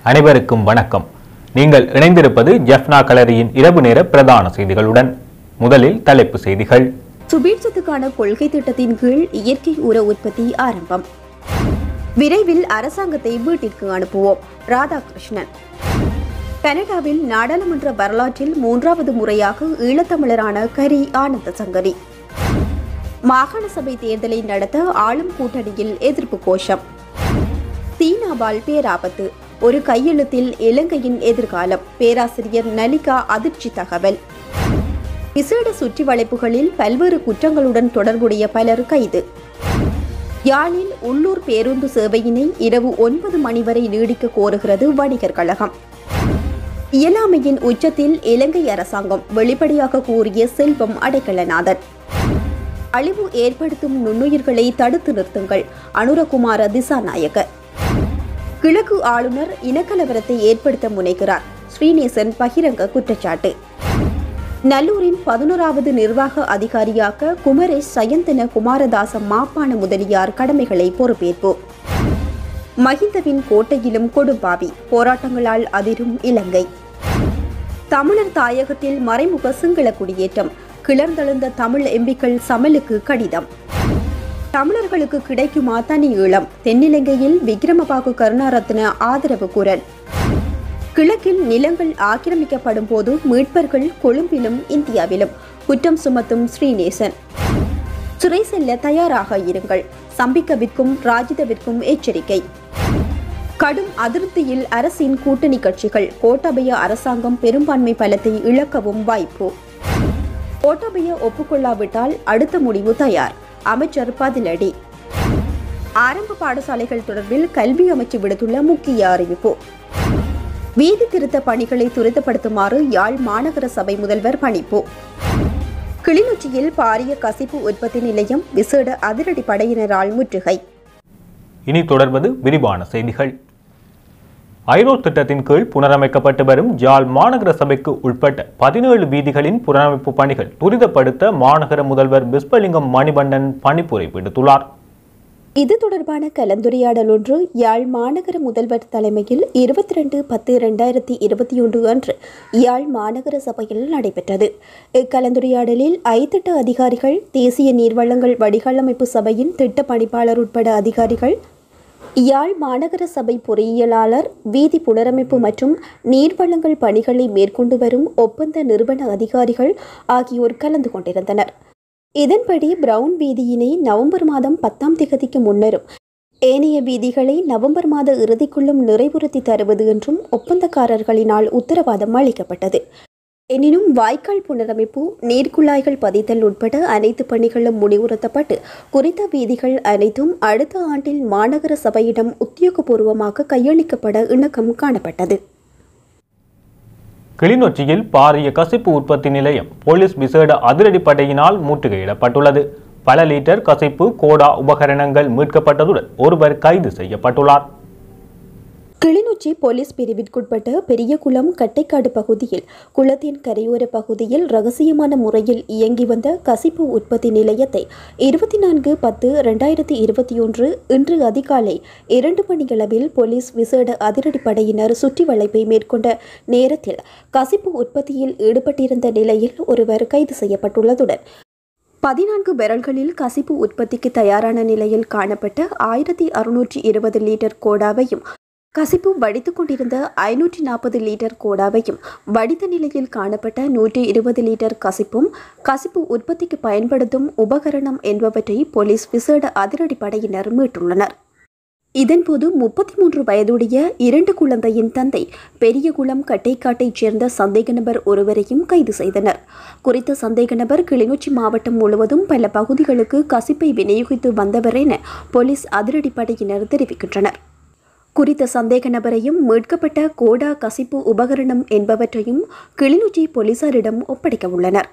அனைவருக்கும் வணக்கம் நீங்கள் இணைந்திருப்பது ஜெஃப்னா கலரியின் இரவு நேர பிரதான செய்திகளுடன் முதலில் தலைப்பு செய்திகள் சுபீட்சத்துக்கான கொள்கை திட்டத்தின் கீழ் இயற்கை உர உற்பத்தி ஆரம்பம் விரைவில் அரசாங்கத்தை வீட்டிற்கு அனுப்புவோம் ராதாகிருஷ்ணன் கனடாவில் நாடாளுமன்ற வரலாற்றில் மூன்றாவது முறையாக ஈழத்தமிழரான கரி ஆனந்த சங்கரி மாகாண சபை தேர்தலை நடத்த ஆளும் கூட்டணியில் எதிர்ப்பு கோஷம் சீனாவால் பேராபத்து ஒரு கையெழுத்தில் இலங்கையின் எதிர்காலம் பேராசிரியர் நலிகா அதிர்ச்சி தகவல் விசேட சுற்றி வளைப்புகளில் பல்வேறு குற்றங்களுடன் தொடர்புடைய பலர் கைது யாழில் உள்ளூர் பேருந்து சேவையினை இரவு ஒன்பது மணி வரை நீடிக்க கோருகிறது வணிகர் கழகம் இயலாமையின் உச்சத்தில் இலங்கை அரசாங்கம் வெளிப்படையாக கூறிய செல்வம் அடைக்கலநாதன் அழிவு ஏற்படுத்தும் நுண்ணுயிர்களை தடுத்து நிறுத்துங்கள் அனுரகுமார திசாநாயக்க கிழக்கு ஆளுநர் இனக்கலவரத்தை ஏற்படுத்த முனைகிறார் ஸ்ரீநேசன் பகிரங்க குற்றச்சாட்டு நல்லூரின் பதினோராவது நிர்வாக அதிகாரியாக குமரேஷ் சயந்தன குமாரதாச மாப்பான முதலியார் கடமைகளை பொறுப்பேற்பு மஹிந்தவின் கோட்டையிலும் கொடும்பாவி போராட்டங்களால் அதிரும் இலங்கை தமிழர் தாயகத்தில் மறைமுக சிங்கள குடியேற்றம் கிளர்ந்தெழுந்த தமிழ் எம்பிக்கள் சமலுக்கு கடிதம் தமிழர்களுக்கு கிடைக்குமா தனி ஈழம் தென்னிலங்கையில் விக்ரமபாகு கருணாரத்ன ஆதரவு குரல் கிழக்கில் நிலங்கள் ஆக்கிரமிக்கப்படும் போது மீட்பர்கள் கொழும்பிலும் இந்தியாவிலும் குற்றம் சுமத்தும் ஸ்ரீநேசன் சிறை செல்ல தயாராக இருங்கள் சம்பிக்கவிற்கும் ராஜிதவிற்கும் எச்சரிக்கை கடும் அதிருப்தியில் அரசின் கூட்டணி கட்சிகள் கோட்டாபய அரசாங்கம் பெரும்பான்மை பலத்தை இழக்கவும் வாய்ப்பு கோட்டாபய ஒப்புக்கொள்ளாவிட்டால் அடுத்த முடிவு தயார் அமைச்சர் பதிலடி ஆரம்ப பாடசாலைகள் தொடர்பில் கல்வி அமைச்சு விடுத்துள்ள முக்கிய அறிவிப்பு வீதி திருத்த பணிகளை துரிதப்படுத்துமாறு யாழ் மாநகர சபை முதல்வர் பணிப்பு கிளிநொச்சியில் பாரிய கசிப்பு உற்பத்தி நிலையம் விசேட அதிரடி படையினரால் முற்றுகை இனி தொடர்வது விரிவான செய்திகள் ஐரோ திட்டத்தின் கீழ் புனரமைக்கப்பட்டு வரும் ஜாழ் மாநகர சபைக்கு உட்பட்ட பதினேழு வீதிகளின் புனரமைப்பு பணிகள் துரிதப்படுத்த மாநகர முதல்வர் பிஸ்பலிங்கம் மணிவண்ணன் பணிப்புரை விடுத்துள்ளார் இது தொடர்பான கலந்துரையாடல் ஒன்று யாழ் மாநகர முதல்வர் தலைமையில் இருபத்தி ரெண்டு பத்து இரண்டாயிரத்தி இருபத்தி ஒன்று அன்று யாழ் மாநகர சபையில் நடைபெற்றது இக்கலந்துரையாடலில் ஐத்திட்ட அதிகாரிகள் தேசிய நீர்வளங்கள் வடிகாலமைப்பு சபையின் திட்ட பணிப்பாளர் உட்பட அதிகாரிகள் யாழ் மாநகர சபை பொறியியலாளர் வீதி புனரமைப்பு மற்றும் நீர்வளங்கள் பணிகளை மேற்கொண்டு வரும் ஒப்பந்த நிறுவன அதிகாரிகள் ஆகியோர் கலந்து கொண்டிருந்தனர் இதன்படி பிரவுன் வீதியினை நவம்பர் மாதம் பத்தாம் திகதிக்கு முன்னரும் ஏனைய வீதிகளை நவம்பர் மாத இறுதிக்குள்ளும் நிறைவுறுத்தி தருவது என்றும் ஒப்பந்தக்காரர்களினால் உத்தரவாதம் அளிக்கப்பட்டது எனினும் வாய்க்கால் புனரமைப்பு நீர்க்குழாய்கள் பதித்தல் உட்பட அனைத்து பணிகளும் முடிவுறுத்தப்பட்டு குறித்த வீதிகள் அனைத்தும் அடுத்த ஆண்டில் மாநகர சபையிடம் உத்தியோகபூர்வமாக கையளிக்கப்பட இணக்கம் காணப்பட்டது கிளிநொச்சியில் பாரிய கசிப்பு உற்பத்தி நிலையம் போலீஸ் விசேட அதிரடிப்படையினால் முற்றுகையிடப்பட்டுள்ளது பல லிட்டர் கசிப்பு கோடா உபகரணங்கள் மீட்கப்பட்டதுடன் ஒருவர் கைது செய்யப்பட்டுள்ளார் கிளிநொச்சி போலீஸ் பிரிவிற்குட்பட்ட பெரியகுளம் கட்டைக்காடு பகுதியில் குளத்தின் கரையோர பகுதியில் ரகசியமான முறையில் இயங்கி வந்த கசிப்பு உற்பத்தி நிலையத்தை இருபத்தி நான்கு பத்து இரண்டாயிரத்தி இருபத்தி ஒன்று இன்று அதிகாலை இரண்டு மணியளவில் போலீஸ் விசேட அதிரடிப்படையினர் சுற்றி வளைப்பை மேற்கொண்ட நேரத்தில் கசிப்பு உற்பத்தியில் ஈடுபட்டிருந்த நிலையில் ஒருவர் கைது செய்யப்பட்டுள்ளதுடன் பதினான்கு பெரல்களில் கசிப்பு உற்பத்திக்கு தயாரான நிலையில் காணப்பட்ட ஆயிரத்தி அறுநூற்றி இருபது லிட்டர் கோடாவையும் கசிப்பு வடித்துக் கொண்டிருந்த ஐநூற்றி நாற்பது லிட்டர் கோடாவையும் வடித்த நிலையில் காணப்பட்ட நூற்றி இருபது லிட்டர் கசிப்பும் கசிப்பு உற்பத்திக்கு பயன்படுத்தும் உபகரணம் என்பவற்றை போலீஸ் விசேட அதிரடிப்படையினர் மீட்டுள்ளனர் இதன்போது முப்பத்தி மூன்று வயதுடைய இரண்டு குழந்தையின் தந்தை பெரியகுளம் கட்டைக்காட்டைச் சேர்ந்த சந்தேக நபர் ஒருவரையும் கைது செய்தனர் குறித்த சந்தேக நபர் கிளிநொச்சி மாவட்டம் முழுவதும் பல பகுதிகளுக்கு கசிப்பை விநியோகித்து வந்தவர் என போலீஸ் அதிரடிப்படையினர் தெரிவிக்கின்றனர் குறித்த சந்தேக நபரையும் மீட்கப்பட்ட கோடா கசிப்பு உபகரணம் என்பவற்றையும் கிளிநொச்சி போலீசாரிடம் ஒப்படைக்க உள்ளனர்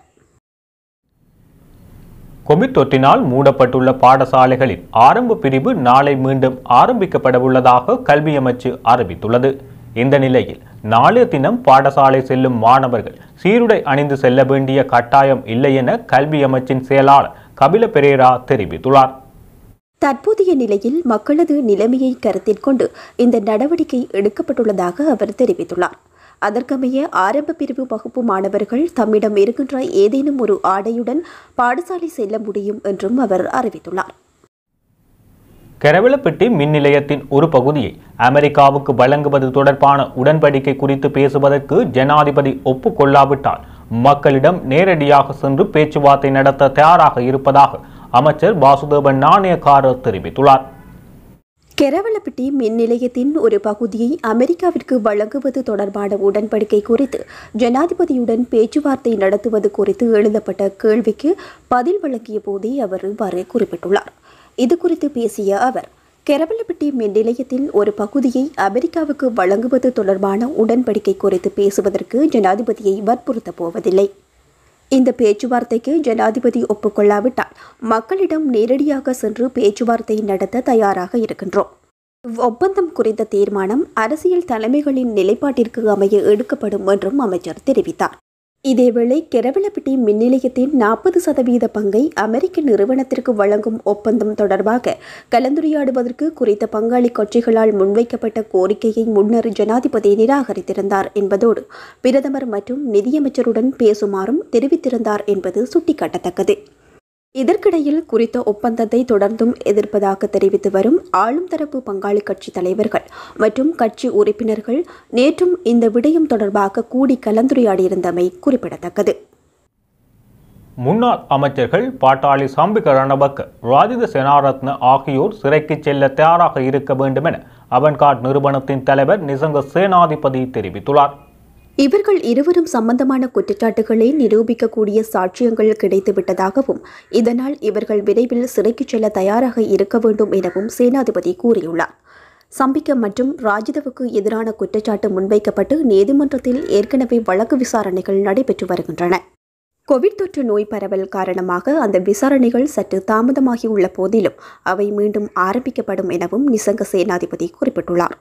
கோவிட் தொற்றினால் மூடப்பட்டுள்ள பாடசாலைகளின் ஆரம்ப பிரிவு நாளை மீண்டும் ஆரம்பிக்கப்படவுள்ளதாக கல்வி அமைச்சு அறிவித்துள்ளது இந்த நிலையில் நாளைய தினம் பாடசாலை செல்லும் மாணவர்கள் சீருடை அணிந்து செல்ல வேண்டிய கட்டாயம் இல்லை என கல்வி அமைச்சின் செயலாளர் கபில பெரேரா தெரிவித்துள்ளார் தற்போதைய நிலையில் மக்களது நிலைமையை கருத்தில் கொண்டு இந்த நடவடிக்கை எடுக்கப்பட்டுள்ளதாக அவர் தெரிவித்துள்ளார் அதற்கமைய ஆரம்ப பிரிவு வகுப்பு மாணவர்கள் தம்மிடம் இருக்கின்ற ஏதேனும் ஒரு ஆடையுடன் பாடசாலை செல்ல முடியும் என்றும் அவர் அறிவித்துள்ளார் கரவலப்பட்டி மின் நிலையத்தின் ஒரு பகுதியை அமெரிக்காவுக்கு வழங்குவது தொடர்பான உடன்படிக்கை குறித்து பேசுவதற்கு ஜனாதிபதி ஒப்புக்கொள்ளாவிட்டால் மக்களிடம் நேரடியாக சென்று பேச்சுவார்த்தை நடத்த தயாராக இருப்பதாக அமைச்சர் வாசுதேவன் நாணயக்காரர் தெரிவித்துள்ளார் கெரவலப்பட்டி மின் நிலையத்தின் ஒரு பகுதியை அமெரிக்காவிற்கு வழங்குவது தொடர்பான உடன்படிக்கை குறித்து ஜனாதிபதியுடன் பேச்சுவார்த்தை நடத்துவது குறித்து எழுதப்பட்ட கேள்விக்கு பதில் வழங்கிய போதே அவர் இவ்வாறு குறிப்பிட்டுள்ளார் இது குறித்து பேசிய அவர் கெரவலப்பட்டி மின் நிலையத்தில் ஒரு பகுதியை அமெரிக்காவுக்கு வழங்குவது தொடர்பான உடன்படிக்கை குறித்து பேசுவதற்கு ஜனாதிபதியை வற்புறுத்தப் போவதில்லை இந்த பேச்சுவார்த்தைக்கு ஜனாதிபதி ஒப்புக்கொள்ளாவிட்டால் மக்களிடம் நேரடியாக சென்று பேச்சுவார்த்தை நடத்த தயாராக இருக்கின்றோம் ஒப்பந்தம் குறித்த தீர்மானம் அரசியல் தலைமைகளின் நிலைப்பாட்டிற்கு அமைய எடுக்கப்படும் என்றும் அமைச்சர் தெரிவித்தார் இதேவேளை கெரவலப்பட்டி மின் நிலையத்தின் நாற்பது சதவீத பங்கை அமெரிக்க நிறுவனத்திற்கு வழங்கும் ஒப்பந்தம் தொடர்பாக கலந்துரையாடுவதற்கு குறித்த பங்காளி கட்சிகளால் முன்வைக்கப்பட்ட கோரிக்கையை முன்னர் ஜனாதிபதி நிராகரித்திருந்தார் என்பதோடு பிரதமர் மற்றும் நிதியமைச்சருடன் பேசுமாறும் தெரிவித்திருந்தார் என்பது சுட்டிக்காட்டத்தக்கது இதற்கிடையில் குறித்த ஒப்பந்தத்தை தொடர்ந்தும் எதிர்ப்பதாக தெரிவித்து வரும் ஆளும் தரப்பு பங்காளி கட்சி தலைவர்கள் மற்றும் கட்சி உறுப்பினர்கள் நேற்றும் இந்த விடயம் தொடர்பாக கூடி கலந்துரையாடியிருந்தமை குறிப்பிடத்தக்கது முன்னாள் அமைச்சர்கள் பாட்டாளி சாம்பிக ரணபக்க ராஜித செனாரத்ன ஆகியோர் சிறைக்கு செல்ல தயாராக இருக்க வேண்டும் என அவன்கார்ட் நிறுவனத்தின் தலைவர் நிசங்க சேனாதிபதி தெரிவித்துள்ளார் இவர்கள் இருவரும் சம்பந்தமான குற்றச்சாட்டுகளை நிரூபிக்கக்கூடிய சாட்சியங்கள் கிடைத்துவிட்டதாகவும் இதனால் இவர்கள் விரைவில் சிறைக்கு செல்ல தயாராக இருக்க வேண்டும் எனவும் சேனாதிபதி கூறியுள்ளார் சம்பிக்க மற்றும் ராஜிதவுக்கு எதிரான குற்றச்சாட்டு முன்வைக்கப்பட்டு நீதிமன்றத்தில் ஏற்கனவே வழக்கு விசாரணைகள் நடைபெற்று வருகின்றன கோவிட் தொற்று நோய் பரவல் காரணமாக அந்த விசாரணைகள் சற்று தாமதமாகியுள்ள போதிலும் அவை மீண்டும் ஆரம்பிக்கப்படும் எனவும் நிசங்க சேனாதிபதி குறிப்பிட்டுள்ளார்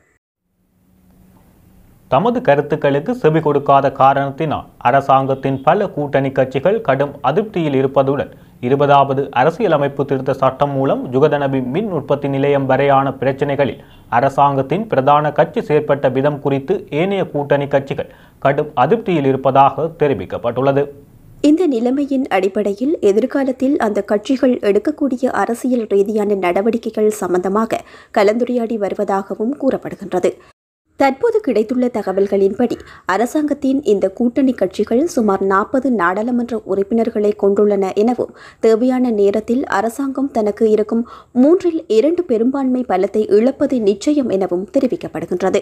தமது கருத்துக்களுக்கு செவி கொடுக்காத காரணத்தினால் அரசாங்கத்தின் பல கூட்டணி கட்சிகள் கடும் அதிருப்தியில் இருப்பதுடன் இருபதாவது அரசியலமைப்பு திருத்த சட்டம் மூலம் ஜுகதனபி மின் உற்பத்தி நிலையம் வரையான பிரச்சினைகளில் அரசாங்கத்தின் பிரதான கட்சி செயற்பட்ட விதம் குறித்து ஏனைய கூட்டணி கட்சிகள் கடும் அதிருப்தியில் இருப்பதாக தெரிவிக்கப்பட்டுள்ளது இந்த நிலைமையின் அடிப்படையில் எதிர்காலத்தில் அந்த கட்சிகள் எடுக்கக்கூடிய அரசியல் ரீதியான நடவடிக்கைகள் சம்பந்தமாக கலந்துரையாடி வருவதாகவும் கூறப்படுகின்றது தற்போது கிடைத்துள்ள தகவல்களின்படி அரசாங்கத்தின் இந்த கூட்டணி கட்சிகள் சுமார் நாற்பது நாடாளுமன்ற உறுப்பினர்களை கொண்டுள்ளன எனவும் தேவையான நேரத்தில் அரசாங்கம் தனக்கு இருக்கும் மூன்றில் இரண்டு பெரும்பான்மை பலத்தை இழப்பது நிச்சயம் எனவும் தெரிவிக்கப்படுகின்றது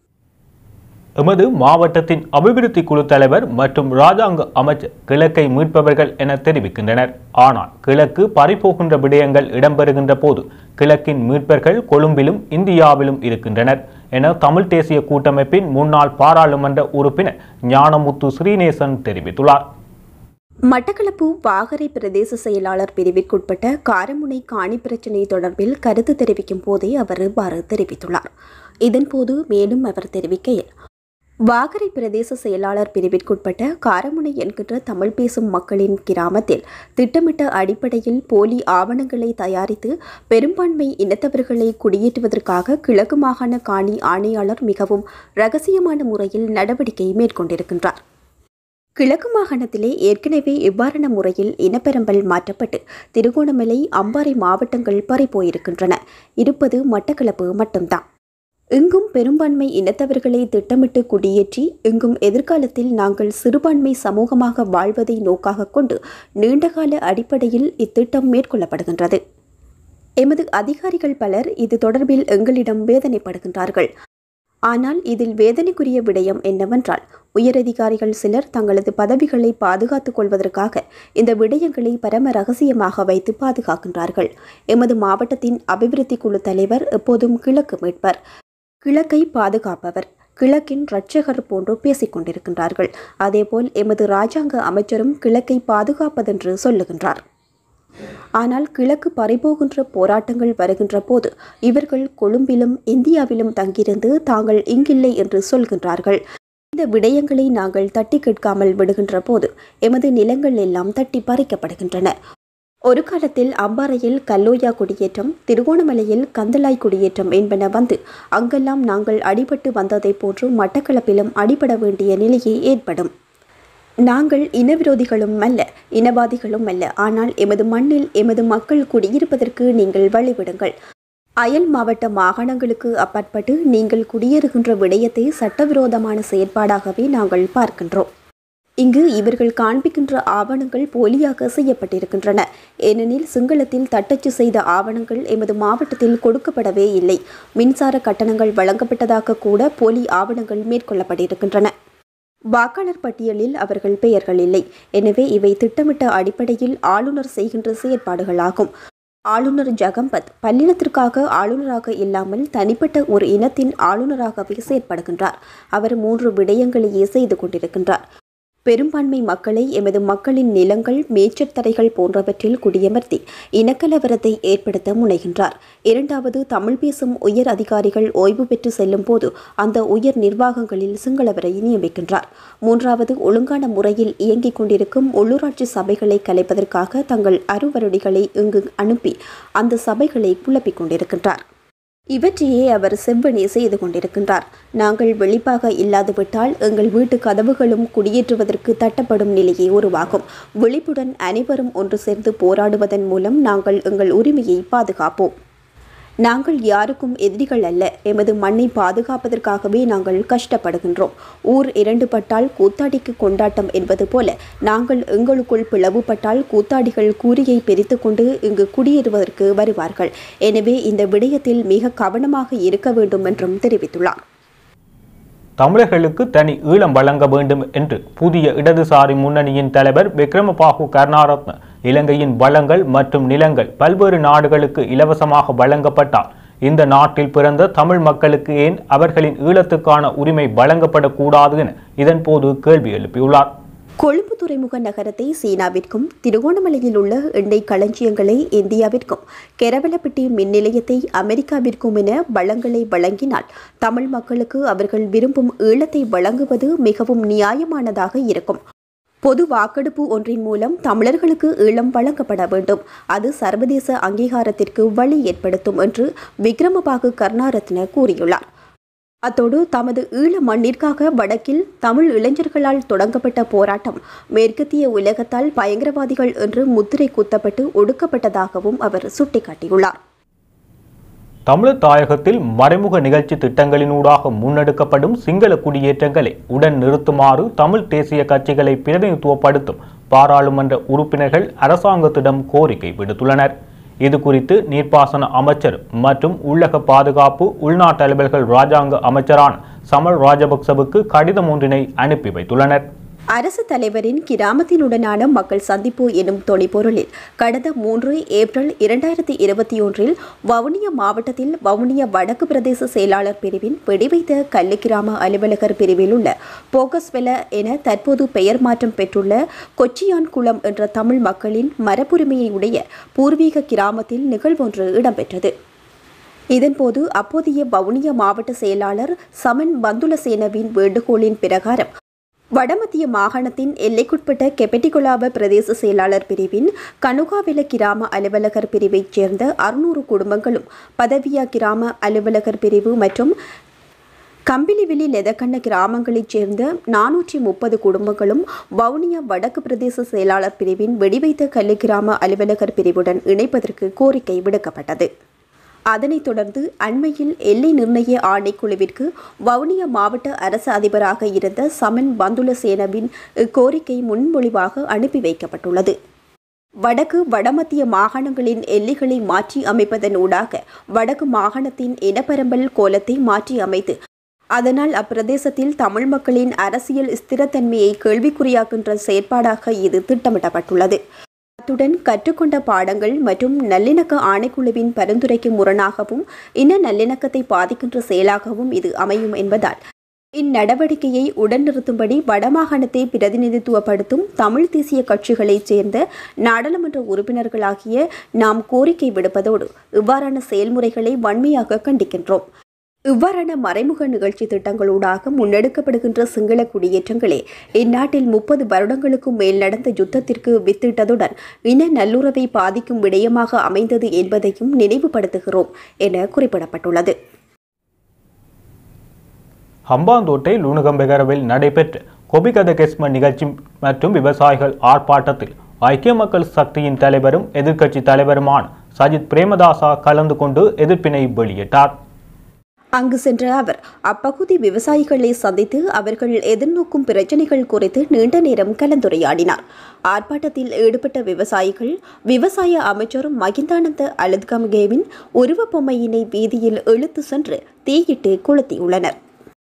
எமது மாவட்டத்தின் அபிவிருத்தி குழு தலைவர் மற்றும் ராஜாங்க அமைச்சர் கிழக்கை மீட்பவர்கள் என தெரிவிக்கின்றனர் ஆனால் கிழக்கு பறிபோகின்ற விடயங்கள் இடம்பெறுகின்ற போது கிழக்கின் மீட்பர்கள் கொழும்பிலும் இந்தியாவிலும் இருக்கின்றனர் என தமிழ் தேசிய கூட்டமைப்பின் முன்னாள் பாராளுமன்ற உறுப்பினர் ஞானமுத்து ஸ்ரீநேசன் தெரிவித்துள்ளார் மட்டக்களப்பு வாகரை பிரதேச செயலாளர் பிரிவிற்குட்பட்ட காரமுனை காணி பிரச்சினை தொடர்பில் கருத்து தெரிவிக்கும் போதே அவர் இவ்வாறு தெரிவித்துள்ளார் இதன்போது மேலும் அவர் தெரிவிக்கையில் வாகரை பிரதேச செயலாளர் பிரிவிற்குட்பட்ட காரமுனை என்கின்ற தமிழ் பேசும் மக்களின் கிராமத்தில் திட்டமிட்ட அடிப்படையில் போலி ஆவணங்களை தயாரித்து பெரும்பான்மை இனத்தவர்களை குடியேற்றுவதற்காக கிழக்கு மாகாண காணி ஆணையாளர் மிகவும் ரகசியமான முறையில் நடவடிக்கை மேற்கொண்டிருக்கின்றார் கிழக்கு மாகாணத்திலே ஏற்கனவே இவ்வாறான முறையில் இனப்பெரம்பல் மாற்றப்பட்டு திருகோணமலை அம்பாறை மாவட்டங்கள் பறிபோயிருக்கின்றன இருப்பது மட்டக்களப்பு மட்டும்தான் இங்கும் பெரும்பான்மை இனத்தவர்களை திட்டமிட்டு குடியேற்றி இங்கும் எதிர்காலத்தில் நாங்கள் சிறுபான்மை சமூகமாக வாழ்வதை நோக்காக கொண்டு நீண்டகால அடிப்படையில் இத்திட்டம் மேற்கொள்ளப்படுகின்றது எமது அதிகாரிகள் பலர் இது தொடர்பில் எங்களிடம் வேதனைப்படுகின்றார்கள் ஆனால் இதில் வேதனைக்குரிய விடயம் என்னவென்றால் உயரதிகாரிகள் சிலர் தங்களது பதவிகளை பாதுகாத்துக் கொள்வதற்காக இந்த விடயங்களை பரம ரகசியமாக வைத்து பாதுகாக்கின்றார்கள் எமது மாவட்டத்தின் அபிவிருத்தி குழு தலைவர் எப்போதும் கிழக்கு மீட்பர் கிழக்கை பாதுகாப்பவர் கிழக்கின் இரட்சகர் போன்று பேசிக் கொண்டிருக்கின்றார்கள் அதேபோல் எமது ராஜாங்க அமைச்சரும் கிழக்கை பாதுகாப்பதென்று சொல்லுகின்றார் ஆனால் கிழக்கு பறிபோகின்ற போராட்டங்கள் வருகின்ற போது இவர்கள் கொழும்பிலும் இந்தியாவிலும் தங்கியிருந்து தாங்கள் இங்கில்லை என்று சொல்கின்றார்கள் இந்த விடயங்களை நாங்கள் தட்டி கேட்காமல் விடுகின்ற போது எமது நிலங்கள் எல்லாம் தட்டி பறிக்கப்படுகின்றன ஒரு காலத்தில் அம்பாறையில் கல்லோயா குடியேற்றம் திருகோணமலையில் கந்தலாய் குடியேற்றம் என்பன வந்து அங்கெல்லாம் நாங்கள் அடிபட்டு வந்ததைப் போன்று மட்டக்களப்பிலும் அடிபட வேண்டிய நிலையே ஏற்படும் நாங்கள் இனவிரோதிகளும் அல்ல இனவாதிகளும் அல்ல ஆனால் எமது மண்ணில் எமது மக்கள் குடியிருப்பதற்கு நீங்கள் வழிவிடுங்கள் அயல் மாவட்ட மாகாணங்களுக்கு அப்பாற்பட்டு நீங்கள் குடியேறுகின்ற விடயத்தை சட்டவிரோதமான செயற்பாடாகவே நாங்கள் பார்க்கின்றோம் இங்கு இவர்கள் காண்பிக்கின்ற ஆவணங்கள் போலியாக செய்யப்பட்டிருக்கின்றன ஏனெனில் சிங்களத்தில் தட்டச்சு செய்த ஆவணங்கள் எமது மாவட்டத்தில் கொடுக்கப்படவே இல்லை மின்சார கட்டணங்கள் வழங்கப்பட்டதாக கூட போலி ஆவணங்கள் மேற்கொள்ளப்பட்டிருக்கின்றன வாக்காளர் பட்டியலில் அவர்கள் பெயர்கள் இல்லை எனவே இவை திட்டமிட்ட அடிப்படையில் ஆளுநர் செய்கின்ற செயற்பாடுகளாகும் ஆளுநர் ஜகம்பத் பல்லினத்திற்காக ஆளுநராக இல்லாமல் தனிப்பட்ட ஒரு இனத்தின் ஆளுநராகவே செயற்படுகின்றார் அவர் மூன்று விடயங்களையே செய்து கொண்டிருக்கின்றார் பெரும்பான்மை மக்களை எமது மக்களின் நிலங்கள் மேய்ச்சற்தரைகள் போன்றவற்றில் குடியமர்த்தி இனக்கலவரத்தை ஏற்படுத்த முனைகின்றார் இரண்டாவது தமிழ் பேசும் உயர் அதிகாரிகள் ஓய்வு பெற்று செல்லும் போது அந்த உயர் நிர்வாகங்களில் சிங்களவரை நியமிக்கின்றார் மூன்றாவது ஒழுங்கான முறையில் இயங்கிக் கொண்டிருக்கும் உள்ளூராட்சி சபைகளை கலைப்பதற்காக தங்கள் அருவருடிகளை இங்கு அனுப்பி அந்த சபைகளை குழப்பிக் கொண்டிருக்கின்றார் இவற்றையே அவர் செவ்வனே செய்து கொண்டிருக்கின்றார் நாங்கள் வெளிப்பாக இல்லாதுவிட்டால் எங்கள் வீட்டு கதவுகளும் குடியேற்றுவதற்கு தட்டப்படும் நிலையே உருவாகும் விழிப்புடன் அனைவரும் ஒன்று சேர்ந்து போராடுவதன் மூலம் நாங்கள் எங்கள் உரிமையை பாதுகாப்போம் நாங்கள் யாருக்கும் எதிரிகள் அல்ல எமது மண்ணை பாதுகாப்பதற்காகவே நாங்கள் கஷ்டப்படுகின்றோம் ஊர் இரண்டுபட்டால் கூத்தாடிக்கு கொண்டாட்டம் என்பது போல நாங்கள் எங்களுக்குள் பிளவுபட்டால் கூத்தாடிகள் கூரியை பிரித்து கொண்டு இங்கு குடியேறுவதற்கு வருவார்கள் எனவே இந்த விடயத்தில் மிக கவனமாக இருக்க வேண்டும் என்றும் தெரிவித்துள்ளார் தமிழர்களுக்கு தனி ஈழம் வழங்க வேண்டும் என்று புதிய இடதுசாரி முன்னணியின் தலைவர் விக்ரமபாகு கருணாரத்ன இலங்கையின் வளங்கள் மற்றும் நிலங்கள் பல்வேறு நாடுகளுக்கு இலவசமாக வழங்கப்பட்டால் இந்த நாட்டில் பிறந்த தமிழ் மக்களுக்கு ஏன் அவர்களின் ஈழத்துக்கான உரிமை வழங்கப்படக்கூடாது என இதன்போது கேள்வி எழுப்பியுள்ளார் கொழும்பு துறைமுக நகரத்தை சீனாவிற்கும் திருகோணமலையில் உள்ள எண்ணெய் களஞ்சியங்களை இந்தியாவிற்கும் கெரவலப்பட்டி மின் நிலையத்தை அமெரிக்காவிற்கும் என வளங்களை வழங்கினால் தமிழ் மக்களுக்கு அவர்கள் விரும்பும் ஈழத்தை வழங்குவது மிகவும் நியாயமானதாக இருக்கும் பொது வாக்கெடுப்பு ஒன்றின் மூலம் தமிழர்களுக்கு ஈழம் வழங்கப்பட வேண்டும் அது சர்வதேச அங்கீகாரத்திற்கு வழி ஏற்படுத்தும் என்று விக்ரமபாகு கருணாரத்ன கூறியுள்ளார் அத்தோடு தமது ஈழ மண்ணிற்காக வடக்கில் தமிழ் இளைஞர்களால் தொடங்கப்பட்ட போராட்டம் மேற்கத்திய உலகத்தால் பயங்கரவாதிகள் என்று முத்திரை குத்தப்பட்டு ஒடுக்கப்பட்டதாகவும் அவர் சுட்டிக்காட்டியுள்ளார் தமிழர் தாயகத்தில் மறைமுக நிகழ்ச்சி திட்டங்களினூடாக முன்னெடுக்கப்படும் சிங்கள குடியேற்றங்களை உடன் நிறுத்துமாறு தமிழ் தேசிய கட்சிகளை பிரதிநிதித்துவப்படுத்தும் பாராளுமன்ற உறுப்பினர்கள் அரசாங்கத்திடம் கோரிக்கை விடுத்துள்ளனர் இது குறித்து நீர்ப்பாசன அமைச்சர் மற்றும் உள்ளக பாதுகாப்பு உள்நாட்டு அலுவல்கள் ராஜாங்க அமைச்சரான சமல் ராஜபக்சவுக்கு கடிதம் ஒன்றினை அனுப்பி வைத்துள்ளனர் அரசு தலைவரின் கிராமத்தினுடனான மக்கள் சந்திப்பு எனும் தொனிப்பொருளில் கடந்த மூன்று ஏப்ரல் இரண்டாயிரத்தி இருபத்தி ஒன்றில் வவுனியா மாவட்டத்தில் வவுனியா வடக்கு பிரதேச செயலாளர் பிரிவின் வெடிவைத்த கல்லு கிராம அலுவலகர் பிரிவில் உள்ள போகஸ்வெல என தற்போது பெயர் மாற்றம் பெற்றுள்ள கொச்சியான் குளம் என்ற தமிழ் மக்களின் மரபுரிமையை உடைய பூர்வீக கிராமத்தில் நிகழ்வொன்று இடம்பெற்றது இதன்போது அப்போதைய வவுனியா மாவட்ட செயலாளர் சமன் பந்துலசேனவின் வேண்டுகோளின் பிரகாரம் வடமத்திய மாகாணத்தின் எல்லைக்குட்பட்ட கெபெட்டிகுலாவ பிரதேச செயலாளர் பிரிவின் கனுகாவில கிராம அலுவலகர் பிரிவைச் சேர்ந்த அறுநூறு குடும்பங்களும் பதவியா கிராம அலுவலகர் பிரிவு மற்றும் கம்பிலிவிலி லெதக்கண்ண கிராமங்களைச் சேர்ந்த நானூற்றி முப்பது குடும்பங்களும் வவுனியா வடக்கு பிரதேச செயலாளர் பிரிவின் வெடிவைத்த கல்லு கிராம அலுவலகர் பிரிவுடன் இணைப்பதற்கு கோரிக்கை விடுக்கப்பட்டது அதனைத் தொடர்ந்து அண்மையில் எல்லை நிர்ணய ஆணைக்குழுவிற்கு வவுனியா மாவட்ட அரசு அதிபராக இருந்த சமன் பந்துலசேனவின் இக்கோரிக்கை முன்மொழிவாக அனுப்பி வைக்கப்பட்டுள்ளது வடக்கு வடமத்திய மாகாணங்களின் எல்லைகளை மாற்றி அமைப்பதன் ஊடாக வடக்கு மாகாணத்தின் இனப்பரம்பல் கோலத்தை மாற்றி அமைத்து அதனால் அப்பிரதேசத்தில் தமிழ் மக்களின் அரசியல் ஸ்திரத்தன்மையை கேள்விக்குறியாக்கின்ற செயற்பாடாக இது திட்டமிடப்பட்டுள்ளது அத்துடன் கற்றுக்கொண்ட பாடங்கள் மற்றும் நல்லிணக்க ஆணைக்குழுவின் பரிந்துரைக்கு முரணாகவும் இன நல்லிணக்கத்தை பாதிக்கின்ற செயலாகவும் இது அமையும் என்பதால் இந்நடவடிக்கையை உடன் நிறுத்தும்படி வடமாகாணத்தை பிரதிநிதித்துவப்படுத்தும் தமிழ் தேசிய கட்சிகளைச் சேர்ந்த நாடாளுமன்ற உறுப்பினர்களாகிய நாம் கோரிக்கை விடுப்பதோடு இவ்வாறான செயல்முறைகளை வன்மையாக கண்டிக்கின்றோம் இவ்வாறான மறைமுக நிகழ்ச்சி திட்டங்களூடாக முன்னெடுக்கப்படுகின்ற சிங்கள குடியேற்றங்களே இந்நாட்டில் முப்பது வருடங்களுக்கும் மேல் நடந்த யுத்தத்திற்கு வித்திட்டதுடன் இன நல்லுறவை பாதிக்கும் விடயமாக அமைந்தது என்பதையும் நினைவுபடுத்துகிறோம் என குறிப்பிடப்பட்டுள்ளது ஹம்பாந்தோட்டை லூணுகம்பெகரவில் நடைபெற்ற கொபிகத கெஸ்ம நிகழ்ச்சி மற்றும் விவசாயிகள் ஆர்ப்பாட்டத்தில் ஐக்கிய மக்கள் சக்தியின் தலைவரும் எதிர்க்கட்சி தலைவருமான சஜித் பிரேமதாசா கலந்து கொண்டு எதிர்ப்பினை வெளியிட்டார் அங்கு சென்ற அவர் அப்பகுதி விவசாயிகளை சந்தித்து அவர்கள் எதிர்நோக்கும் பிரச்சினைகள் குறித்து நீண்ட நேரம் கலந்துரையாடினார் ஆர்ப்பாட்டத்தில் ஈடுபட்ட விவசாயிகள் விவசாய அமைச்சர் மகிந்தானந்த அலத்கம்கேவின் உருவப்பொம்மையினை வீதியில் இழுத்து சென்று தீயிட்டு கொளுத்தியுள்ளனர்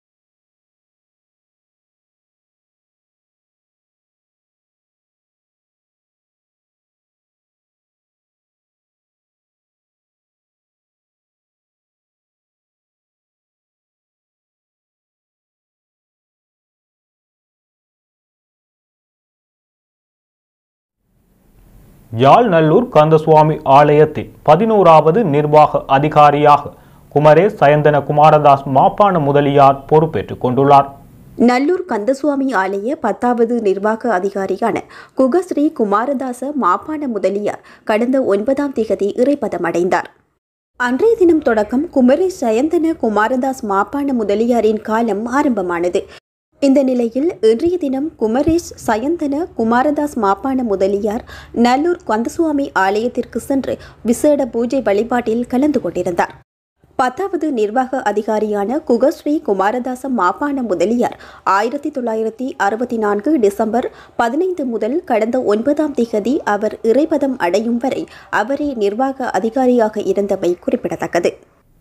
யாழ் நல்லூர் கந்தசுவாமி ஆலயத்தின் பதினோராவது நிர்வாக அதிகாரியாக குமரே சயந்தன குமாரதாஸ் மாப்பான முதலியார் பொறுப்பேற்றுக் கொண்டுள்ளார் நல்லூர் கந்தசுவாமி ஆலய பத்தாவது நிர்வாக அதிகாரியான குகஸ்ரீ குமாரதாச மாப்பான முதலியார் கடந்த ஒன்பதாம் திகதி இறைப்பதம் அடைந்தார் அன்றைய தினம் தொடக்கம் குமரி சயந்தன குமாரதாஸ் மாப்பான முதலியாரின் காலம் ஆரம்பமானது இந்த நிலையில் இன்றைய தினம் குமரேஷ் சயந்தன குமாரதாஸ் மாப்பான முதலியார் நல்லூர் கந்தசுவாமி ஆலயத்திற்கு சென்று விசேட பூஜை வழிபாட்டில் கலந்து கொண்டிருந்தார் பத்தாவது நிர்வாக அதிகாரியான குகஸ்ரீ குமாரதாச மாப்பான முதலியார் ஆயிரத்தி தொள்ளாயிரத்தி அறுபத்தி நான்கு டிசம்பர் பதினைந்து முதல் கடந்த ஒன்பதாம் திகதி அவர் இறைபதம் அடையும் வரை அவரே நிர்வாக அதிகாரியாக இருந்தமை குறிப்பிடத்தக்கது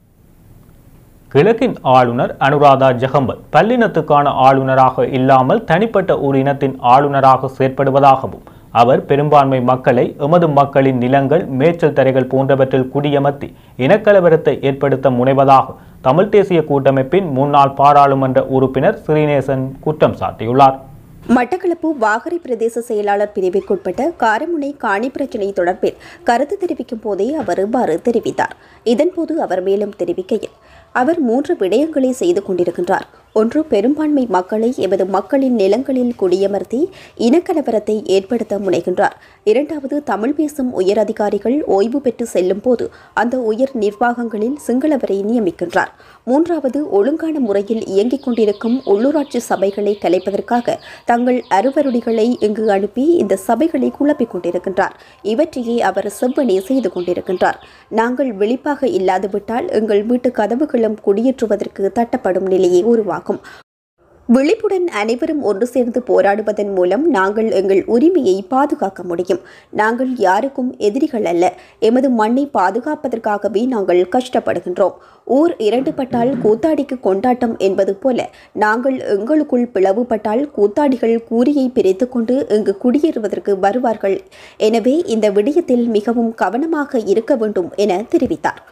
கிழக்கின் ஆளுநர் அனுராதா ஜெகம்பத் பல்லினத்துக்கான ஆளுநராக இல்லாமல் தனிப்பட்ட ஒரு இனத்தின் ஆளுநராக செயற்படுவதாகவும் அவர் பெரும்பான்மை மக்களை எமது மக்களின் நிலங்கள் மேய்ச்சல் தரைகள் போன்றவற்றில் குடியமர்த்தி இனக்கலவரத்தை ஏற்படுத்த முனைவதாக தமிழ் தேசிய கூட்டமைப்பின் முன்னாள் பாராளுமன்ற உறுப்பினர் ஸ்ரீநேசன் குற்றம் சாட்டியுள்ளார் மட்டக்களப்பு வாகரை பிரதேச செயலாளர் பிரிவிற்குட்பட்ட காரமுனை காணி பிரச்சினை தொடர்பில் கருத்து தெரிவிக்கும் போதே அவர் இவ்வாறு தெரிவித்தார் இதன்போது அவர் மேலும் தெரிவிக்கையில் அவர் மூன்று விடயங்களை செய்து கொண்டிருக்கின்றார் ஒன்று பெரும்பான்மை மக்களை எமது மக்களின் நிலங்களில் குடியமர்த்தி இனக்கலவரத்தை ஏற்படுத்த முனைகின்றார் இரண்டாவது தமிழ் பேசும் உயர் அதிகாரிகள் ஓய்வு பெற்று செல்லும் போது அந்த உயர் நிர்வாகங்களில் சிங்களவரை நியமிக்கின்றார் மூன்றாவது ஒழுங்கான முறையில் இயங்கிக் கொண்டிருக்கும் உள்ளூராட்சி சபைகளை கலைப்பதற்காக தங்கள் அருவருடிகளை இங்கு அனுப்பி இந்த சபைகளை குழப்பிக் கொண்டிருக்கின்றார் இவற்றையே அவர் செவ்வனே செய்து கொண்டிருக்கின்றார் நாங்கள் விழிப்பாக இல்லாதுவிட்டால் எங்கள் வீட்டு கதவுகளும் குடியேற்றுவதற்கு தட்டப்படும் நிலையை உருவாகும் விழிப்புடன் அனைவரும் ஒன்று சேர்ந்து போராடுவதன் மூலம் நாங்கள் எங்கள் உரிமையை பாதுகாக்க முடியும் நாங்கள் யாருக்கும் எதிரிகள் அல்ல எமது மண்ணை பாதுகாப்பதற்காகவே நாங்கள் கஷ்டப்படுகின்றோம் ஊர் இரண்டுபட்டால் கூத்தாடிக்கு கொண்டாட்டம் என்பது போல நாங்கள் எங்களுக்குள் பிளவுபட்டால் கூத்தாடிகள் கூரியை பிரித்துக்கொண்டு இங்கு குடியேறுவதற்கு வருவார்கள் எனவே இந்த விடயத்தில் மிகவும் கவனமாக இருக்க வேண்டும் என தெரிவித்தார்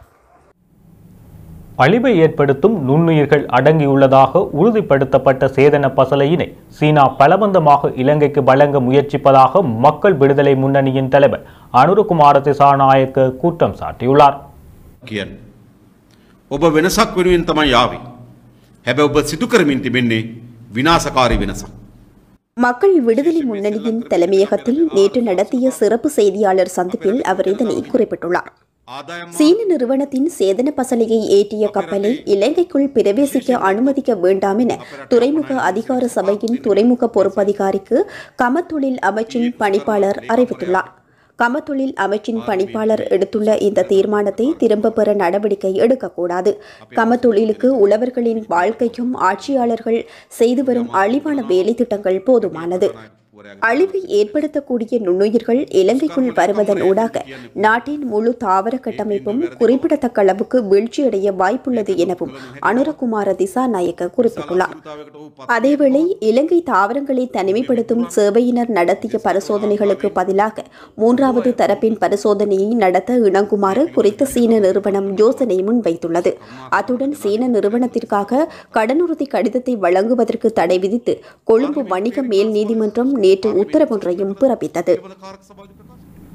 அழிவை ஏற்படுத்தும் நுண்ணுயிர்கள் அடங்கியுள்ளதாக உறுதிப்படுத்தப்பட்ட சேதன பசலையினை சீனா பலவந்தமாக இலங்கைக்கு வழங்க முயற்சிப்பதாக மக்கள் விடுதலை முன்னணியின் தலைவர் அனுரகுமார திசாநாயக்க குற்றம் சாட்டியுள்ளார் කියන්න. ඔබ වෙනසක් වෙනුවෙන් තමයි යාවේ. හැබැ ඔබ සිදු කරමින් තිබෙන්නේ විනාසකාරී වෙනසක්. மக்கள் விடுதலை முன்னணியின் தலைமையகத்தில் நேற்று நடத்திய சிறப்பு செய்தியாளர் சந்திப்பில் அவர் இதனை குறிப்பிட்டுள்ளார் ආදායම් சீன நிறுவனத்தின் சேதன பசலையை ஏற்றிய கப்பலை இலங்கைக்குள் பிரவேசிக்க அனுமதிக்க வேண்டாம் என துறைமுக அதிகார சபையின் துறைமுக பொறுப்பதிகாரிக்கு கமத்தொழில் அமைச்சின் பணிப்பாளர் அறிவித்துள்ளார் கமத்தொழில் அமைச்சின் பணிப்பாளர் எடுத்துள்ள இந்த தீர்மானத்தை திரும்ப பெற நடவடிக்கை எடுக்கக்கூடாது கமத்தொழிலுக்கு உழவர்களின் வாழ்க்கைக்கும் ஆட்சியாளர்கள் செய்து வரும் அழிவான வேலை திட்டங்கள் போதுமானது அழிவை ஏற்படுத்தக்கூடிய நுண்ணுயிர்கள் இலங்கைக்குள் வருவதன் ஊடாக நாட்டின் முழு தாவர கட்டமைப்பும் குறிப்பிடத்தக்க அளவுக்கு வீழ்ச்சியடைய வாய்ப்புள்ளது எனவும் அனுரகுமார திசாநாயக்க குறிப்பிட்டுள்ளார் அதேவேளை இலங்கை தாவரங்களை தனிமைப்படுத்தும் சேவையினர் நடத்திய பரிசோதனைகளுக்கு பதிலாக மூன்றாவது தரப்பின் பரிசோதனையை நடத்த இணங்குமாறு குறித்த சீன நிறுவனம் யோசனை முன்வைத்துள்ளது அத்துடன் சீன நிறுவனத்திற்காக கடனுறுதி கடிதத்தை வழங்குவதற்கு தடை விதித்து கொழும்பு வணிக மேல் நீதிமன்றம் நேற்று உத்தரவொன்றையும் பிறப்பித்தது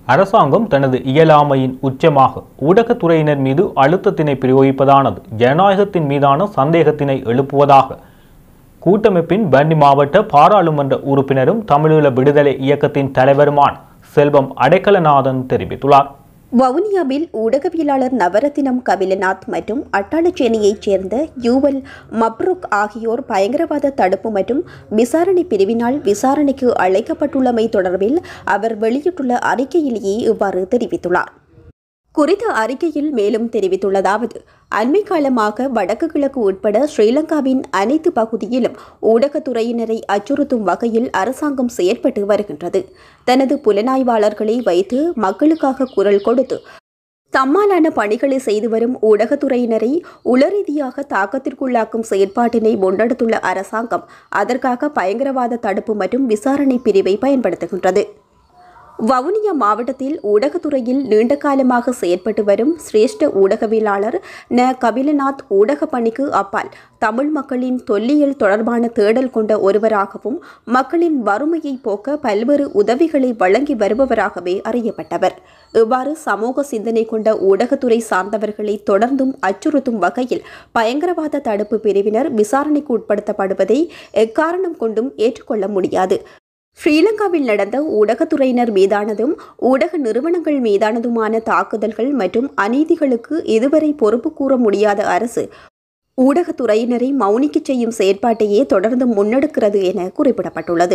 அரசாங்கம் தனது இயலாமையின் உச்சமாக ஊடகத்துறையினர் மீது அழுத்தத்தினை பிரயோகிப்பதானது ஜனநாயகத்தின் மீதான சந்தேகத்தினை எழுப்புவதாக கூட்டமைப்பின் பண்டி மாவட்ட பாராளுமன்ற உறுப்பினரும் தமிழீழ விடுதலை இயக்கத்தின் தலைவருமான செல்வம் அடைக்கலநாதன் தெரிவித்துள்ளார் வவுனியாவில் ஊடகவியலாளர் நவரத்தினம் கபிலநாத் மற்றும் அட்டாளச்சேனியைச் சேர்ந்த யூவல் மப்ருக் ஆகியோர் பயங்கரவாத தடுப்பு மற்றும் விசாரணை பிரிவினால் விசாரணைக்கு அழைக்கப்பட்டுள்ளமை தொடர்பில் அவர் வெளியிட்டுள்ள அறிக்கையிலேயே இவ்வாறு தெரிவித்துள்ளார் குறித்த அறிக்கையில் மேலும் தெரிவித்துள்ளதாவது அண்மை காலமாக வடக்கு கிழக்கு உட்பட ஸ்ரீலங்காவின் அனைத்து பகுதியிலும் ஊடகத்துறையினரை அச்சுறுத்தும் வகையில் அரசாங்கம் செயற்பட்டு வருகின்றது தனது புலனாய்வாளர்களை வைத்து மக்களுக்காக குரல் கொடுத்து தம்மாலான பணிகளை செய்து வரும் ஊடகத்துறையினரை உளரீதியாக தாக்கத்திற்குள்ளாக்கும் செயற்பாட்டினை முன்னெடுத்துள்ள அரசாங்கம் அதற்காக பயங்கரவாத தடுப்பு மற்றும் விசாரணை பிரிவை பயன்படுத்துகின்றது வவுனியா மாவட்டத்தில் ஊடகத்துறையில் நீண்ட காலமாக செயற்பட்டு வரும் சிரேஷ்ட ஊடகவியலாளர் ந கபிலநாத் ஊடக பணிக்கு அப்பால் தமிழ் மக்களின் தொல்லியல் தொடர்பான தேடல் கொண்ட ஒருவராகவும் மக்களின் வறுமையை போக்க பல்வேறு உதவிகளை வழங்கி வருபவராகவே அறியப்பட்டவர் இவ்வாறு சமூக சிந்தனை கொண்ட ஊடகத்துறை சார்ந்தவர்களை தொடர்ந்தும் அச்சுறுத்தும் வகையில் பயங்கரவாத தடுப்பு பிரிவினர் விசாரணைக்கு உட்படுத்தப்படுவதை எக்காரணம் கொண்டும் ஏற்றுக்கொள்ள முடியாது ஸ்ரீலங்காவில் நடந்த ஊடகத்துறையினர் மீதானதும் ஊடக நிறுவனங்கள் மீதானதுமான தாக்குதல்கள் மற்றும் அநீதிகளுக்கு இதுவரை பொறுப்பு கூற முடியாத அரசு ஊடகத்துறையினரை மௌனிக்கச் செய்யும் செயற்பாட்டையே தொடர்ந்து முன்னெடுக்கிறது என குறிப்பிடப்பட்டுள்ளது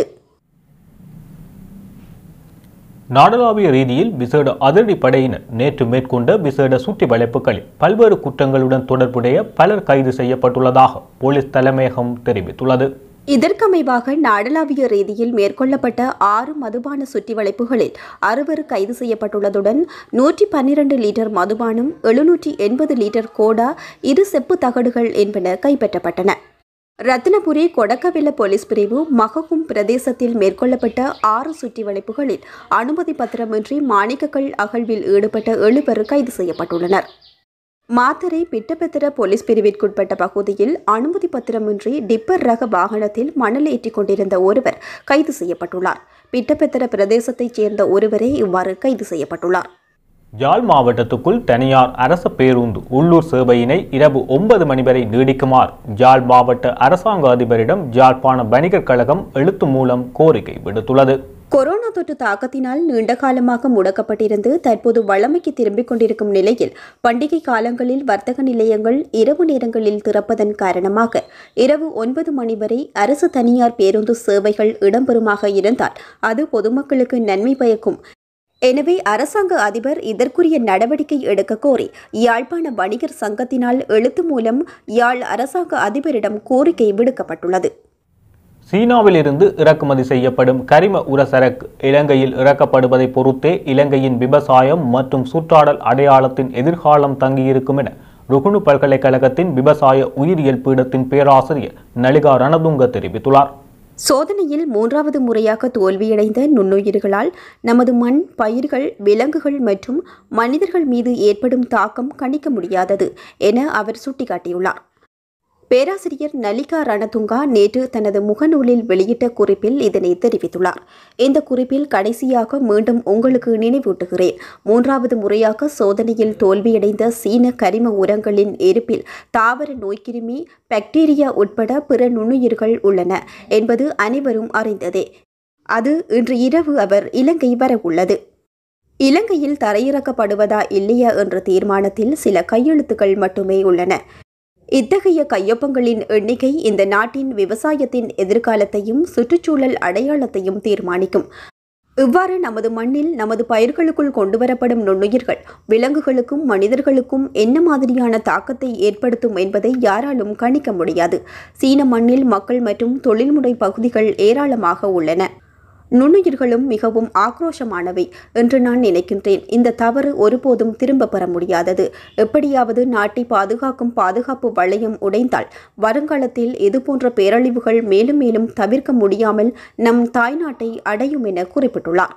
நாடளாவிய ரீதியில் விசேட அதிரடி படையினர் நேற்று மேற்கொண்ட விசேட சுற்றி வளைப்புகளில் பல்வேறு குற்றங்களுடன் தொடர்புடைய பலர் கைது செய்யப்பட்டுள்ளதாக போலீஸ் தலைமையகம் தெரிவித்துள்ளது இதற்கமைவாக நாடளாவிய ரீதியில் மேற்கொள்ளப்பட்ட ஆறு மதுபான சுற்றிவளைப்புகளில் அறுவர் கைது செய்யப்பட்டுள்ளதுடன் நூற்றி பன்னிரண்டு லிட்டர் மதுபானம் எழுநூற்றி எண்பது லிட்டர் கோடா இரு செப்பு தகடுகள் என்பன கைப்பற்றப்பட்டன ரத்தினபுரி கொடக்கவில்ல போலீஸ் பிரிவு மகக்கும் பிரதேசத்தில் மேற்கொள்ளப்பட்ட ஆறு சுற்றிவளைப்புகளில் அனுமதி பத்திரமின்றி மாணிக்கக்கல் அகழ்வில் ஈடுபட்ட எழுவர் கைது செய்யப்பட்டுள்ளனர் மாத்தரை பிட்டபெத்திர போலீஸ் பிரிவிற்குட்பட்ட பகுதியில் அனுமதி பத்திரமின்றி டிப்பர் ரக வாகனத்தில் மணல் ஏற்றிக் கொண்டிருந்த ஒருவர் கைது செய்யப்பட்டுள்ளார் பிட்டபெத்திர பிரதேசத்தைச் சேர்ந்த ஒருவரே இவ்வாறு கைது செய்யப்பட்டுள்ளார் யாழ் மாவட்டத்துக்குள் தனியார் அரச பேருந்து உள்ளூர் சேவையினை இரவு ஒன்பது மணி வரை நீடிக்குமாறு யாழ் மாவட்ட அரசாங்க அதிபரிடம் யாழ்ப்பாண வணிகர் கழகம் எழுத்து மூலம் கோரிக்கை விடுத்துள்ளது கொரோனா தொற்று தாக்கத்தினால் நீண்ட காலமாக முடக்கப்பட்டிருந்து தற்போது வழமைக்கு திரும்பிக் கொண்டிருக்கும் நிலையில் பண்டிகை காலங்களில் வர்த்தக நிலையங்கள் இரவு நேரங்களில் திறப்பதன் காரணமாக இரவு ஒன்பது மணி வரை அரசு தனியார் பேருந்து சேவைகள் இடம்பெறுமாக இருந்தால் அது பொதுமக்களுக்கு நன்மை பயக்கும் எனவே அரசாங்க அதிபர் இதற்குரிய நடவடிக்கை எடுக்க கோரி யாழ்ப்பாண வணிகர் சங்கத்தினால் எழுத்து மூலம் யாழ் அரசாங்க அதிபரிடம் கோரிக்கை விடுக்கப்பட்டுள்ளது சீனாவிலிருந்து இறக்குமதி செய்யப்படும் கரிம உர சரக்கு இலங்கையில் இறக்கப்படுவதை பொறுத்தே இலங்கையின் விவசாயம் மற்றும் சுற்றாடல் அடையாளத்தின் எதிர்காலம் தங்கியிருக்கும் என ருகுணு பல்கலைக்கழகத்தின் விவசாய உயிரியல் பீடத்தின் பேராசிரியர் நலிகா ரணதுங்க தெரிவித்துள்ளார் சோதனையில் மூன்றாவது முறையாக தோல்வியடைந்த நுண்ணுயிர்களால் நமது மண் பயிர்கள் விலங்குகள் மற்றும் மனிதர்கள் மீது ஏற்படும் தாக்கம் கணிக்க முடியாதது என அவர் சுட்டிக்காட்டியுள்ளார் பேராசிரியர் நலிகா ரணதுங்கா நேற்று தனது முகநூலில் வெளியிட்ட குறிப்பில் இதனை தெரிவித்துள்ளார் இந்த குறிப்பில் கடைசியாக மீண்டும் உங்களுக்கு நினைவூட்டுகிறேன் மூன்றாவது முறையாக சோதனையில் தோல்வியடைந்த சீன கரிம உரங்களின் இருப்பில் தாவர நோய்க்கிருமி பாக்டீரியா உட்பட பிற நுண்ணுயிர்கள் உள்ளன என்பது அனைவரும் அறிந்ததே அது இன்று இரவு அவர் இலங்கை வரவுள்ளது இலங்கையில் தரையிறக்கப்படுவதா இல்லையா என்ற தீர்மானத்தில் சில கையெழுத்துக்கள் மட்டுமே உள்ளன இத்தகைய கையொப்பங்களின் எண்ணிக்கை இந்த நாட்டின் விவசாயத்தின் எதிர்காலத்தையும் சுற்றுச்சூழல் அடையாளத்தையும் தீர்மானிக்கும் இவ்வாறு நமது மண்ணில் நமது பயிர்களுக்குள் கொண்டுவரப்படும் நுண்ணுயிர்கள் விலங்குகளுக்கும் மனிதர்களுக்கும் என்ன மாதிரியான தாக்கத்தை ஏற்படுத்தும் என்பதை யாராலும் கணிக்க முடியாது சீன மண்ணில் மக்கள் மற்றும் தொழில்முறை பகுதிகள் ஏராளமாக உள்ளன நுண்ணுயிர்களும் மிகவும் ஆக்ரோஷமானவை என்று நான் நினைக்கின்றேன் இந்த தவறு ஒருபோதும் திரும்ப பெற முடியாதது எப்படியாவது நாட்டை பாதுகாக்கும் பாதுகாப்பு வளையம் உடைந்தால் வருங்காலத்தில் இதுபோன்ற பேரழிவுகள் மேலும் மேலும் தவிர்க்க முடியாமல் நம் தாய்நாட்டை அடையும் என குறிப்பிட்டுள்ளார்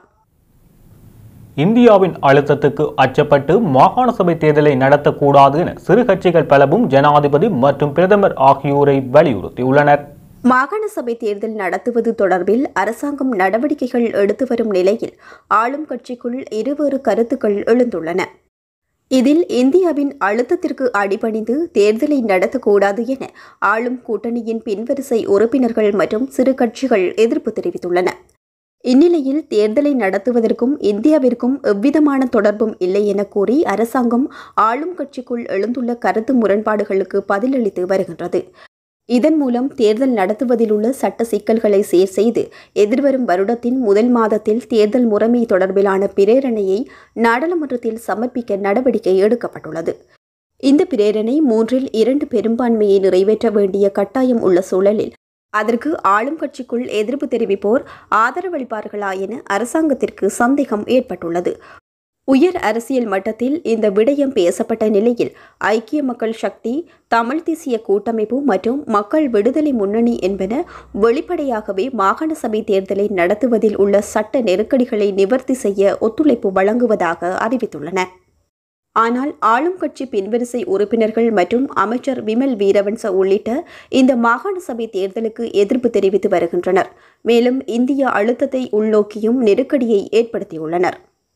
இந்தியாவின் அழுத்தத்துக்கு அச்சப்பட்டு மாகாண சபை தேர்தலை நடத்தக்கூடாது என சிறு கட்சிகள் பலவும் ஜனாதிபதி மற்றும் பிரதமர் ஆகியோரை வலியுறுத்தியுள்ளனர் மாகாண சபை தேர்தல் நடத்துவது தொடர்பில் அரசாங்கம் நடவடிக்கைகள் எடுத்து வரும் நிலையில் ஆளும் கட்சிக்குள் இருவேறு கருத்துக்கள் எழுந்துள்ளன இதில் இந்தியாவின் அழுத்தத்திற்கு அடிபணிந்து தேர்தலை நடத்தக்கூடாது என ஆளும் கூட்டணியின் பின்வரிசை உறுப்பினர்கள் மற்றும் சிறு கட்சிகள் எதிர்ப்பு தெரிவித்துள்ளன இந்நிலையில் தேர்தலை நடத்துவதற்கும் இந்தியாவிற்கும் எவ்விதமான தொடர்பும் இல்லை என கூறி அரசாங்கம் ஆளும் கட்சிக்குள் எழுந்துள்ள கருத்து முரண்பாடுகளுக்கு பதிலளித்து வருகின்றது இதன் மூலம் தேர்தல் நடத்துவதில் உள்ள சட்ட சிக்கல்களை சீர் செய்து எதிர்வரும் வருடத்தின் முதல் மாதத்தில் தேர்தல் முறைமை தொடர்பிலான பிரேரணையை நாடாளுமன்றத்தில் சமர்ப்பிக்க நடவடிக்கை எடுக்கப்பட்டுள்ளது இந்த பிரேரணை மூன்றில் இரண்டு பெரும்பான்மையை நிறைவேற்ற வேண்டிய கட்டாயம் உள்ள சூழலில் அதற்கு ஆளும் கட்சிக்குள் எதிர்ப்பு தெரிவிப்போர் ஆதரவளிப்பார்களா என அரசாங்கத்திற்கு சந்தேகம் ஏற்பட்டுள்ளது உயர் அரசியல் மட்டத்தில் இந்த விடயம் பேசப்பட்ட நிலையில் ஐக்கிய மக்கள் சக்தி தமிழ் தேசிய கூட்டமைப்பு மற்றும் மக்கள் விடுதலை முன்னணி என்பன வெளிப்படையாகவே மாகாண சபை தேர்தலை நடத்துவதில் உள்ள சட்ட நெருக்கடிகளை நிவர்த்தி செய்ய ஒத்துழைப்பு வழங்குவதாக அறிவித்துள்ளன ஆனால் ஆளும் கட்சி பின்வரிசை உறுப்பினர்கள் மற்றும் அமைச்சர் விமல் வீரவன்ச உள்ளிட்ட இந்த மாகாண சபை தேர்தலுக்கு எதிர்ப்பு தெரிவித்து வருகின்றனர் மேலும் இந்திய அழுத்தத்தை உள்நோக்கியும் நெருக்கடியை ஏற்படுத்தியுள்ளனர்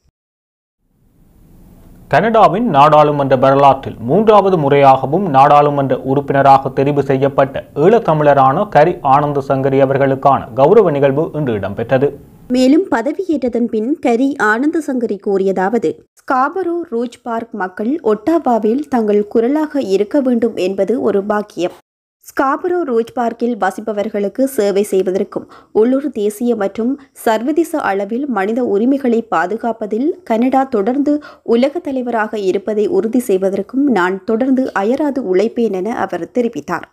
கனடாவின் நாடாளுமன்ற வரலாற்றில் மூன்றாவது முறையாகவும் நாடாளுமன்ற உறுப்பினராக தெரிவு செய்யப்பட்ட ஈழத்தமிழரான கரி ஆனந்த சங்கரி அவர்களுக்கான கௌரவ நிகழ்வு இன்று இடம்பெற்றது மேலும் பதவியேற்றதன் பின் கரி ஆனந்த சங்கரி கூறியதாவது ஸ்காபரோ ரூஜ் பார்க் மக்கள் ஒட்டாவாவில் தங்கள் குரலாக இருக்க வேண்டும் என்பது ஒரு பாக்கியம் ஸ்காபரோ ரோஜ் பார்க்கில் வசிப்பவர்களுக்கு சேவை செய்வதற்கும் உள்ளூர் தேசிய மற்றும் சர்வதேச அளவில் மனித உரிமைகளை பாதுகாப்பதில் கனடா தொடர்ந்து உலக தலைவராக இருப்பதை உறுதி செய்வதற்கும் நான் தொடர்ந்து அயராது உழைப்பேன் என அவர் தெரிவித்தார்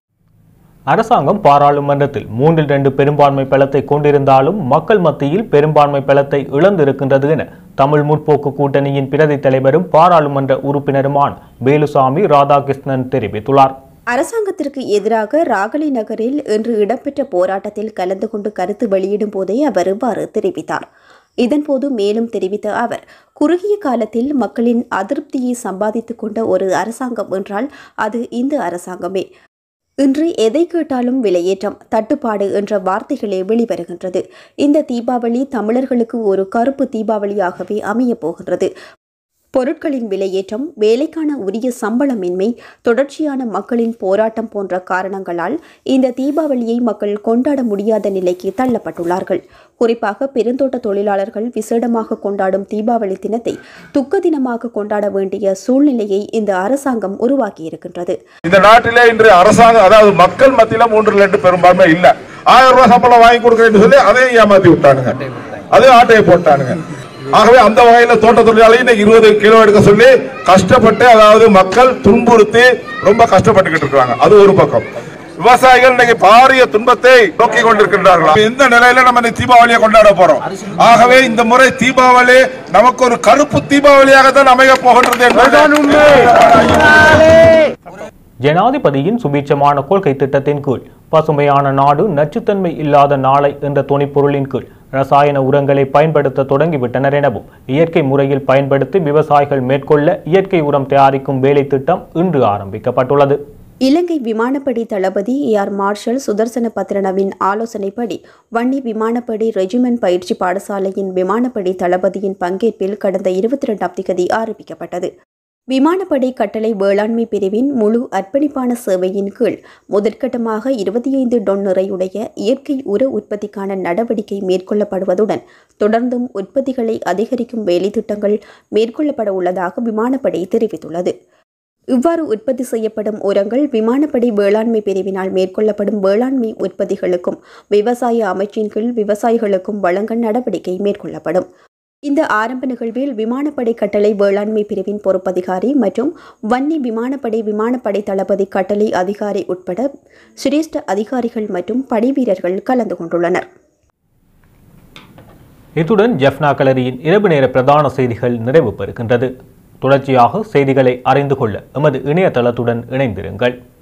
அரசாங்கம் பாராளுமன்றத்தில் மூன்றில் இரண்டு பெரும்பான்மை பலத்தை கொண்டிருந்தாலும் மக்கள் மத்தியில் பெரும்பான்மை பலத்தை இழந்திருக்கின்றது என தமிழ் முற்போக்கு கூட்டணியின் பிரதி தலைவரும் பாராளுமன்ற உறுப்பினருமான வேலுசாமி ராதாகிருஷ்ணன் தெரிவித்துள்ளார் அரசாங்கத்திற்கு எதிராக ராகலை நகரில் இன்று இடம்பெற்ற போராட்டத்தில் கலந்து கொண்டு கருத்து வெளியிடும் போதே அவர் இவ்வாறு தெரிவித்தார் இதன்போது மேலும் தெரிவித்த அவர் குறுகிய காலத்தில் மக்களின் அதிருப்தியை சம்பாதித்துக் கொண்ட ஒரு அரசாங்கம் என்றால் அது இந்த அரசாங்கமே இன்று எதை கேட்டாலும் விலையேற்றம் தட்டுப்பாடு என்ற வார்த்தைகளே வெளிவருகின்றது இந்த தீபாவளி தமிழர்களுக்கு ஒரு கருப்பு தீபாவளியாகவே அமையப் போகின்றது பொருட்களின் விலையேற்றம் வேலைக்கான உரிய சம்பளமின்மை தொடர்ச்சியான மக்களின் போராட்டம் போன்ற காரணங்களால் இந்த தீபாவளியை மக்கள் கொண்டாட முடியாத நிலைக்கு தள்ளப்பட்டுள்ளார்கள் குறிப்பாக பெருந்தோட்ட தொழிலாளர்கள் விசேடமாக கொண்டாடும் தீபாவளி தினத்தை துக்க தினமாக கொண்டாட வேண்டிய சூழ்நிலையை இந்த அரசாங்கம் உருவாக்கியிருக்கின்றது இந்த நாட்டிலே இன்று அரசாங்கம் அதாவது மக்கள் மத்தியில மூன்று ரெண்டு பெரும்பான்மை இல்ல ஆயிரம் ரூபாய் சம்பளம் வாங்கி கொடுக்கறேன்னு சொல்லி அதையும் ஏமாத்தி விட்டானுங்க அது ஆட்டையை போட்டானுங்க ஆகவே அந்த வகையில தோட்ட தொழிலாளி இன்னைக்கு இருபது கிலோ எடுக்க சொல்லி கஷ்டப்பட்டு அதாவது மக்கள் துன்புறுத்தி ரொம்ப கஷ்டப்பட்டுக்கிட்டு இருக்காங்க அது ஒரு பக்கம் விவசாயிகள் இன்னைக்கு பாரிய துன்பத்தை நோக்கி கொண்டிருக்கின்றார்கள் எந்த நிலையில நம்ம இந்த தீபாவளியை கொண்டாட போறோம் ஆகவே இந்த முறை தீபாவளி நமக்கு ஒரு கருப்பு தீபாவளியாக தான் அமைய போகின்றது என்பதுதான் உண்மை ஜனாதிபதியின் சுபீட்சமான கொள்கை திட்டத்தின் கீழ் பசுமையான நாடு நச்சுத்தன்மை இல்லாத நாளை என்ற துணைப்பொருளின் கீழ் ரசாயன உரங்களை பயன்படுத்த தொடங்கிவிட்டனர் எனவும் இயற்கை முறையில் பயன்படுத்தி விவசாயிகள் மேற்கொள்ள இயற்கை உரம் தயாரிக்கும் வேலை திட்டம் இன்று ஆரம்பிக்கப்பட்டுள்ளது இலங்கை விமானப்படை தளபதி ஏஆர் மார்ஷல் சுதர்சன பத்ரனவின் ஆலோசனைப்படி வன்னி விமானப்படை ரெஜிமெண்ட் பயிற்சி பாடசாலையின் விமானப்படை தளபதியின் பங்கேற்பில் கடந்த இருபத்தி ரெண்டாம் திகதி ஆரம்பிக்கப்பட்டது விமானப்படை கட்டளை வேளாண்மை பிரிவின் முழு அர்ப்பணிப்பான சேவையின் கீழ் முதற்கட்டமாக இருபத்தி ஐந்து டொன் நிறையுடைய இயற்கை உர உற்பத்திக்கான நடவடிக்கை மேற்கொள்ளப்படுவதுடன் தொடர்ந்தும் உற்பத்திகளை அதிகரிக்கும் வேலைத்திட்டங்கள் மேற்கொள்ளப்பட உள்ளதாக விமானப்படை தெரிவித்துள்ளது இவ்வாறு உற்பத்தி செய்யப்படும் உரங்கள் விமானப்படை வேளாண்மை பிரிவினால் மேற்கொள்ளப்படும் வேளாண்மை உற்பத்திகளுக்கும் விவசாய அமைச்சின் கீழ் விவசாயிகளுக்கும் வழங்க நடவடிக்கை மேற்கொள்ளப்படும் இந்த ஆரம்ப நிகழ்வில் விமானப்படை கட்டளை வேளாண்மை பிரிவின் பொறுப்பதிகாரி மற்றும் வன்னி விமானப்படை விமானப்படை தளபதி கட்டளை அதிகாரி உட்பட சிரேஷ்ட அதிகாரிகள் மற்றும் படைவீரர்கள் கலந்து கொண்டுள்ளனர் இத்துடன் ஜெஃப்னா கலரியின் இரவு நேர பிரதான செய்திகள் நிறைவு பெறுகின்றது தொடர்ச்சியாக செய்திகளை அறிந்து கொள்ள எமது இணையதளத்துடன் இணைந்திருங்கள்